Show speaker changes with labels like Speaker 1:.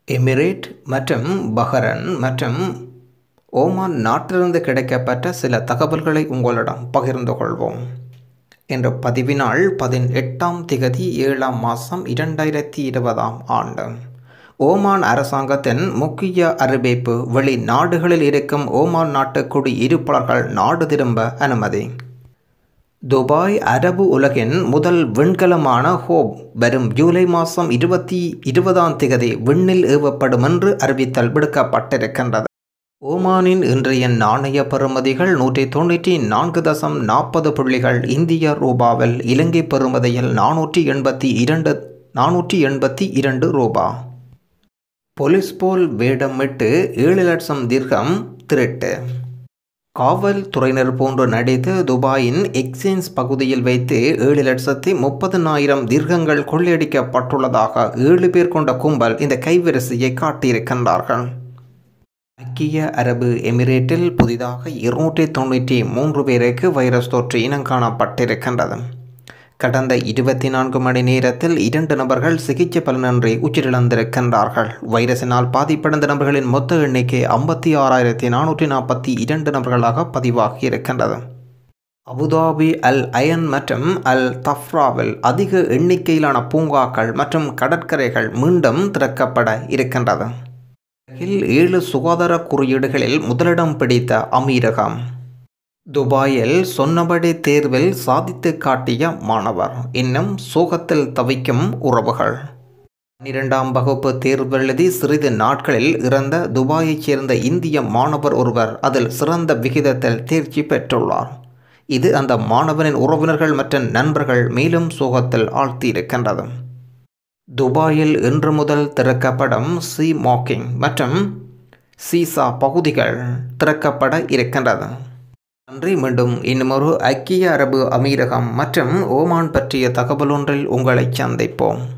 Speaker 1: Emirate மற்றும் பஹரன் மற்றும் Oman நாட்டிலிருந்து கிடைக்கப்பட்ட சில தகவல்களை உங்களிடம் பகிர்ந்து கொள்வோம் என்ற பதிவினால் பதினெட்டாம் திகதி ஏழாம் மாதம் இரண்டாயிரத்தி இருபதாம் ஆண்டு ஓமான் அரசாங்கத்தின் முக்கிய அறிவிப்பு வெளிநாடுகளில் இருக்கும் ஓமான் நாட்டு குடியிருப்பாளர்கள் நாடு திரும்ப அனுமதி துபாய் அரபு உலகின் முதல் விண்கலமான ஹோப் வரும் ஜூலை மாதம் இருபத்தி இருபதாம் திகதி விண்ணில் ஏவப்படும் என்று அறிவித்தல் விடுக்கப்பட்டிருக்கின்றது ஓமானின் இன்றைய நாணய பெறுமதிகள் நூற்றி தொண்ணூற்றி நான்கு தசம் நாற்பது புள்ளிகள் இந்திய ரூபாவில் இலங்கை பெறுமதியில் நானூற்றி எண்பத்தி இரண்டு நானூற்றி எண்பத்தி இரண்டு ரூபா போலீஸ் போல் வேடமிட்டு ஏழு லட்சம் தீர்க்கம் திருட்டு காவல்துறையினர் போன்று நடித்து துபாயின் எக்ஸ்சேஞ்ச் பகுதியில் வைத்து ஏழு லட்சத்தி முப்பதனாயிரம் தீர்க்கங்கள் கொள்ளையடிக்கப்பட்டுள்ளதாக ஏழு பேர் கொண்ட கும்பல் இந்த கைவரிசையை காட்டியிருக்கின்றார்கள் ஐக்கிய அரபு எமிரேட்டில் புதிதாக இருநூற்றி தொண்ணூற்றி மூன்று பேருக்கு வைரஸ் தொற்று இனங்காணப்பட்டிருக்கின்றது கடந்த இருபத்தி நான்கு மணி நேரத்தில் இரண்டு நபர்கள் சிகிச்சை பலனின்றி உயிரிழந்திருக்கின்றார்கள் வைரஸினால் பாதிப்படைந்த நபர்களின் மொத்த எண்ணிக்கை ஐம்பத்தி ஆறாயிரத்தி நானூற்றி நாற்பத்தி இரண்டு நபர்களாக பதிவாகி இருக்கின்றது அபுதாபி அல் அயன் மற்றும் அல் தஃப்ராவில் அதிக எண்ணிக்கையிலான பூங்காக்கள் மற்றும் கடற்கரைகள் மீண்டும் திறக்கப்பட இருக்கின்றது ஏழு சுகாதார குறியீடுகளில் முதலிடம் பிடித்த அமீரகம் துபாயில் சொன்னபடி தேர்வில் சாதித்து காட்டிய மாணவர் இன்னும் சோகத்தில் தவிக்கும் உறவுகள் பன்னிரெண்டாம் வகுப்பு தேர்வெழுதி சிறிது நாட்களில் இறந்த துபாயைச் சேர்ந்த இந்திய மாணவர் ஒருவர் அதில் சிறந்த விகிதத்தில் தேர்ச்சி பெற்றுள்ளார் இது அந்த மாணவனின் உறவினர்கள் மற்றும் நண்பர்கள் மேலும் சோகத்தில் ஆழ்த்தியிருக்கின்றது துபாயில் இன்று முதல் திறக்கப்படும் சி மாக்கிங் மற்றும் சீசா பகுதிகள் திறக்கப்பட இருக்கின்றது நன்றி மீண்டும் இன்னுமொரு ஐக்கிய அரபு அமீரகம் மற்றும் ஓமான் பற்றிய தகவல் ஒன்றில் உங்களை சந்திப்போம்